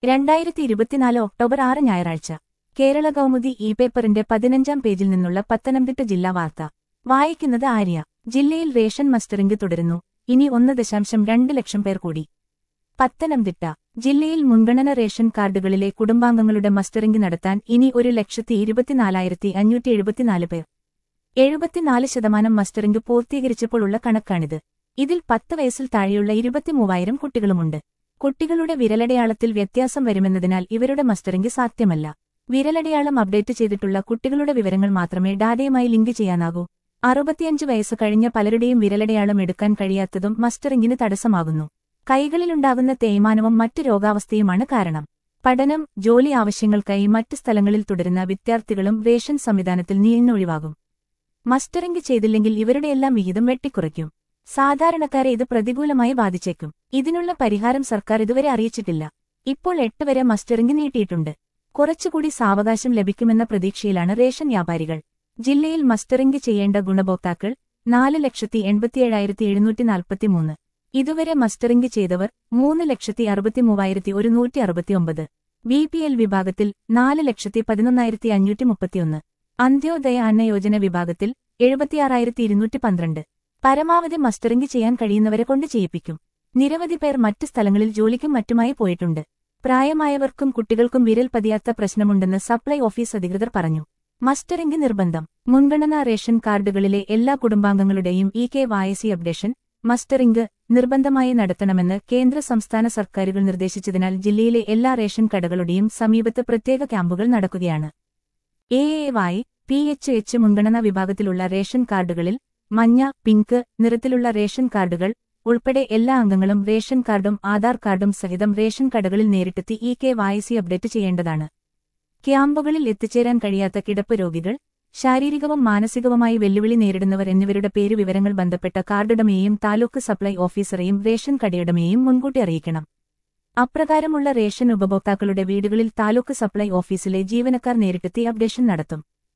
രണ്ടായിരത്തി ഇരുപത്തിനാല് ഒക്ടോബർ ആറ് ഞായറാഴ്ച കേരള കൗമുദി ഇ പേപ്പറിന്റെ പതിനഞ്ചാം പേജിൽ നിന്നുള്ള പത്തനംതിട്ട ജില്ലാ വാർത്ത വായിക്കുന്നത് ആര്യ ജില്ലയിൽ റേഷൻ മസ്റ്ററിംഗ് തുടരുന്നു ഇനി ഒന്ന് ദശാംശം രണ്ട് ലക്ഷം പേർ കൂടി പത്തനംതിട്ട ജില്ലയിൽ മുൻഗണന റേഷൻ കാർഡുകളിലെ കുടുംബാംഗങ്ങളുടെ മസ്റ്ററിംഗ് നടത്താൻ ഇനി ഒരു ലക്ഷത്തി ഇരുപത്തിനാലായിരത്തി അഞ്ഞൂറ്റി എഴുപത്തിനാല് പേർ എഴുപത്തിനാല് ശതമാനം മസ്റ്ററിംഗ് പൂർത്തീകരിച്ചപ്പോഴുള്ള കണക്കാണിത് ഇതിൽ പത്ത് വയസ്സിൽ താഴെയുള്ള ഇരുപത്തിമൂവായിരം കുട്ടികളുമുണ്ട് കുട്ടികളുടെ വിരലടയാളത്തിൽ വ്യത്യാസം വരുമെന്നതിനാൽ ഇവരുടെ മസ്റ്ററിംഗ് സാധ്യമല്ല വിരലടയാളം അപ്ഡേറ്റ് ചെയ്തിട്ടുള്ള കുട്ടികളുടെ വിവരങ്ങൾ മാത്രമേ ഡാറ്റയുമായി ലിങ്ക് ചെയ്യാനാകൂ അറുപത്തിയഞ്ച് വയസ്സ് കഴിഞ്ഞ പലരുടെയും വിരലടയാളം എടുക്കാൻ കഴിയാത്തതും മസ്റ്ററിംഗിന് തടസ്സമാകുന്നു കൈകളിലുണ്ടാകുന്ന തേയ്മാനവും മറ്റ് രോഗാവസ്ഥയുമാണ് കാരണം പഠനം ജോലി ആവശ്യങ്ങൾക്കായി മറ്റ് സ്ഥലങ്ങളിൽ തുടരുന്ന വിദ്യാർത്ഥികളും റേഷൻ സംവിധാനത്തിൽ നീന്നൊഴിവാകും മസ്റ്ററിംഗ് ചെയ്തില്ലെങ്കിൽ ഇവരുടെയെല്ലാം വിഹിതം വെട്ടിക്കുറയ്ക്കും സാധാരണക്കാരെ ഇത് പ്രതികൂലമായി ബാധിച്ചേക്കും ഇതിനുള്ള പരിഹാരം സർക്കാർ ഇതുവരെ അറിയിച്ചിട്ടില്ല ഇപ്പോൾ എട്ട് വരെ മസ്റ്ററിംഗ് നീട്ടിയിട്ടുണ്ട് കുറച്ചുകൂടി സാവകാശം ലഭിക്കുമെന്ന പ്രതീക്ഷയിലാണ് റേഷൻ വ്യാപാരികൾ ജില്ലയിൽ മസ്റ്ററിംഗ് ചെയ്യേണ്ട ഗുണഭോക്താക്കൾ നാല് ലക്ഷത്തി എൺപത്തിയേഴായിരത്തി എഴുന്നൂറ്റി നാൽപ്പത്തിമൂന്ന് ഇതുവരെ മസ്റ്ററിംഗ് ചെയ്തവർ മൂന്ന് ലക്ഷത്തി അറുപത്തിമൂവായിരത്തി ഒരുന്നൂറ്റി അറുപത്തിയൊമ്പത് ബി പി എൽ വിഭാഗത്തിൽ നാല് ലക്ഷത്തി പതിനൊന്നായിരത്തി അഞ്ഞൂറ്റി മുപ്പത്തിയൊന്ന് അന്ത്യോദയ അന്ന യോജന വിഭാഗത്തിൽ എഴുപത്തിയാറായിരത്തി ഇരുന്നൂറ്റി പന്ത്രണ്ട് പരമാവധി മസ്റ്ററിംഗ് ചെയ്യാൻ കഴിയുന്നവരെ കൊണ്ട് ചെയ്യിപ്പിക്കും നിരവധി പേർ മറ്റ് സ്ഥലങ്ങളിൽ ജോലിക്കും മറ്റുമായി പോയിട്ടുണ്ട് പ്രായമായവർക്കും കുട്ടികൾക്കും വിരൽ പതിയാത്ത പ്രശ്നമുണ്ടെന്ന് സപ്ലൈ ഓഫീസ് അധികൃതർ പറഞ്ഞു മസ്റ്ററിംഗ് നിർബന്ധം മുൻഗണനാ റേഷൻ കാർഡുകളിലെ എല്ലാ കുടുംബാംഗങ്ങളുടെയും E K Y C updation mustering നിർബന്ധമായി നടത്തണമെന്ന് കേന്ദ്ര സംസ്ഥാന സർക്കാരുകൾ നിർദ്ദേശിച്ചതിനാൽ ജില്ലയിലെ എല്ലാ റേഷൻ കടകളുടെയും സമീപത്ത് പ്രത്യേക ക്യാമ്പുകൾ നടക്കുകയാണ് A A Y P H H മുൻഗണനാ വിഭാഗത്തിലുള്ള റേഷൻ കാർഡുകളിൽ മഞ്ഞ പിങ്ക് നിറത്തിലുള്ള റേഷൻ കാർഡുകൾ ഉൾപ്പെടെ എല്ലാ അംഗങ്ങളും റേഷൻ കാർഡും ആധാർ കാർഡും സഹിതം റേഷൻ കടകളിൽ നേരിട്ടെത്തി ഇ കെ വായസി അപ്ഡേറ്റ് ചെയ്യേണ്ടതാണ് ക്യാമ്പുകളിൽ എത്തിച്ചേരാൻ കഴിയാത്ത കിടപ്പ് രോഗികൾ ശാരീരികവും മാനസികവുമായി വെല്ലുവിളി നേരിടുന്നവർ എന്നിവരുടെ പേരുവിവരങ്ങൾ ബന്ധപ്പെട്ട കാർഡുടമയെയും താലൂക്ക് സപ്ലൈ ഓഫീസറെയും റേഷൻ കടയുടമയെയും മുൻകൂട്ടി അറിയിക്കണം അപ്രകാരമുള്ള റേഷൻ ഉപഭോക്താക്കളുടെ വീടുകളിൽ താലൂക്ക് സപ്ലൈ ഓഫീസിലെ ജീവനക്കാർ നേരിട്ടെത്തി അപ്ഡേഷൻ നടത്തും